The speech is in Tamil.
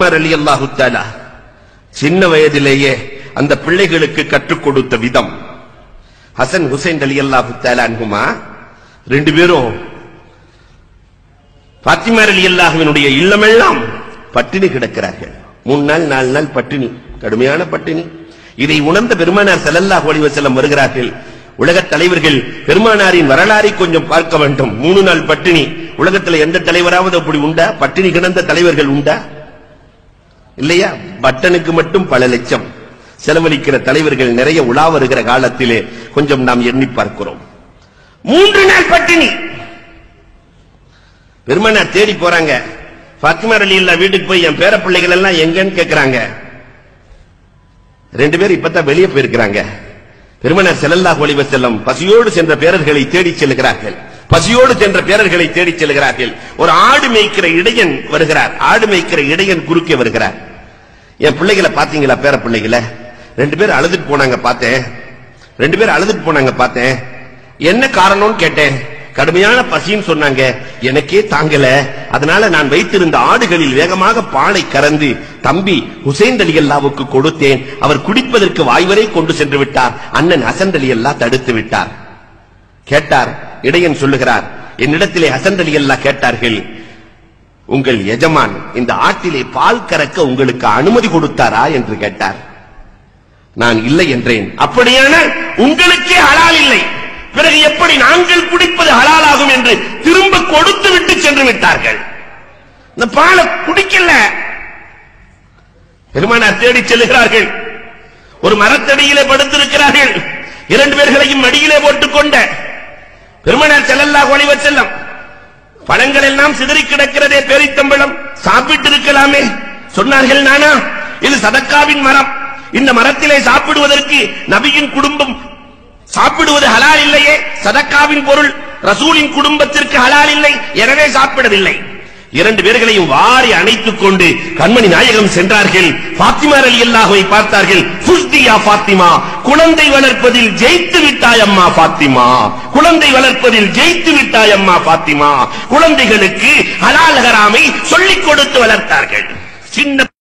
உமர் அலி அல்லாஹு தாலா சின்ன வயதிலேயே அந்த பிள்ளைகளுக்கு கற்றுக் கொடுத்த விதம் ஹசன் ஹுசைன் அலி அல்லாஹு தாலா அன்குமா ரெண்டு பேரும் பாத்திமார் அலி அல்லாஹுவினுடைய இல்லமெல்லாம் பட்டினி கிடக்கிறார்கள் மூணு நாள் நாலு நாள் பட்டினி கடுமையான பட்டினி இதை உணர்ந்த பெருமானார் ஸல்லல்லாஹு அலைஹி வஸல்லம் வருகிறார்கள் உலகத் தலைவர்கள் பெருமானாரின் வரலாறை கொஞ்சம் பார்க்க வேண்டும் மூணு நாள் பட்டினி உலகத்துல எந்த தலைவராவது அப்படி உண்டா பட்டினி கிடந்த தலைவர்கள் உண்டா இல்லையா பட்டனுக்கு மட்டும் பல லட்சம் செலவழிக்கிற தலைவர்கள் நிறைய உலா வருகிற காலத்திலே கொஞ்சம் நாம் எண்ணி பார்க்கிறோம் மூன்று நாள் பட்டினி பெருமானார் தேடி போறாங்க பாத்திமா அலி இல்ல வீட்டுக்கு போய் என் பேர பிள்ளைகள் எல்லாம் எங்கன்னு கேக்குறாங்க ரெண்டு பேரும் இப்பதான் வெளியே போயிருக்கிறாங்க பெருமனார் ஸல்லல்லாஹு அலைஹி வஸல்லம் பசியோடு சென்ற பேரர்களை தேடி செல்கிறார்கள் பசியோடு சென்ற பேரர்களை தேடி செல்கிறார்கள் ஒரு ஆடு மேய்க்கிற இடையன் வருகிறார் ஆடு மேய்க்கிற இடையன் குறுக்கே வருகிறார் என் பிள்ளைகளை பாத்தீங்களா பேர பிள்ளைகளை ரெண்டு பேரும் அழுதுட்டு போனாங்க பார்த்தேன் ரெண்டு பேரும் அழுதுட்டு போனாங்க பார்த்தேன் என்ன காரணம்னு கேட்டேன் கடுமையான பசின்னு சொன்னாங்க எனக்கே தாங்கல அதனால நான் வைத்திருந்த ஆடுகளில் வேகமாக பாலை கறந்து தம்பி ஹுசைன் அலி அல்லாவுக்கு கொடுத்தேன் அவர் குடிப்பதற்கு வாய்வரை கொண்டு சென்று விட்டார் அண்ணன் ஹசன் அலி அல்லா தடுத்து விட்டார் கேட்டார் இடையன் சொல்லுகிறார் என்னிடத்திலே ஹசன் அலி அல்லா கேட்டார்கள் உங்கள் எஜமான் இந்த ஆட்டிலே பால் கறக்க உங்களுக்கு அனுமதி கொடுத்தாரா என்று கேட்டார் நான் இல்லை என்றேன் அப்படியானால் உங்களுக்கே ஹலால் இல்லை பிறகு எப்படி நாங்கள் குடிப்பது ஹலாலாகும் என்று திரும்ப கொடுத்து விட்டு சென்று விட்டார்கள் இந்த பாலை குடிக்கல பெருமானார் தேடி செல்லுகிறார்கள் ஒரு மரத்தடியிலே படுத்திருக்கிறார்கள் இரண்டு பேர்களையும் மடியிலே போட்டுக்கொண்ட பெருமானார் செல்லல்லா ஒளிவ செல்லம் பழங்கள் எல்லாம் சிதறி கிடக்கிறதே பேரித்தம்பழம் சாப்பிட்டு இருக்கலாமே சொன்னார்கள் நானா இது சதக்காவின் மரம் இந்த மரத்திலே சாப்பிடுவதற்கு நபியின் குடும்பம் சாப்பிடுவது ஹலால் இல்லையே சதக்காவின் பொருள் ரசூலின் குடும்பத்திற்கு ஹலால் இல்லை எனவே சாப்பிடவில்லை இரண்டு பேர்களையும் வாரி அணைத்துக் கொண்டு கண்மணி நாயகம் சென்றார்கள் பாத்திமா அலி அல்லாஹுவை பார்த்தார்கள் ஃபுஸ்தியா பாத்திமா குழந்தை வளர்ப்பதில் ஜெயித்து விட்டாய் அம்மா பாத்திமா குழந்தை வளர்ப்பதில் ஜெயித்து விட்டாய் அம்மா பாத்திமா குழந்தைகளுக்கு ஹலால் ஹராமை சொல்லிக் கொடுத்து வளர்த்தார்கள் சின்ன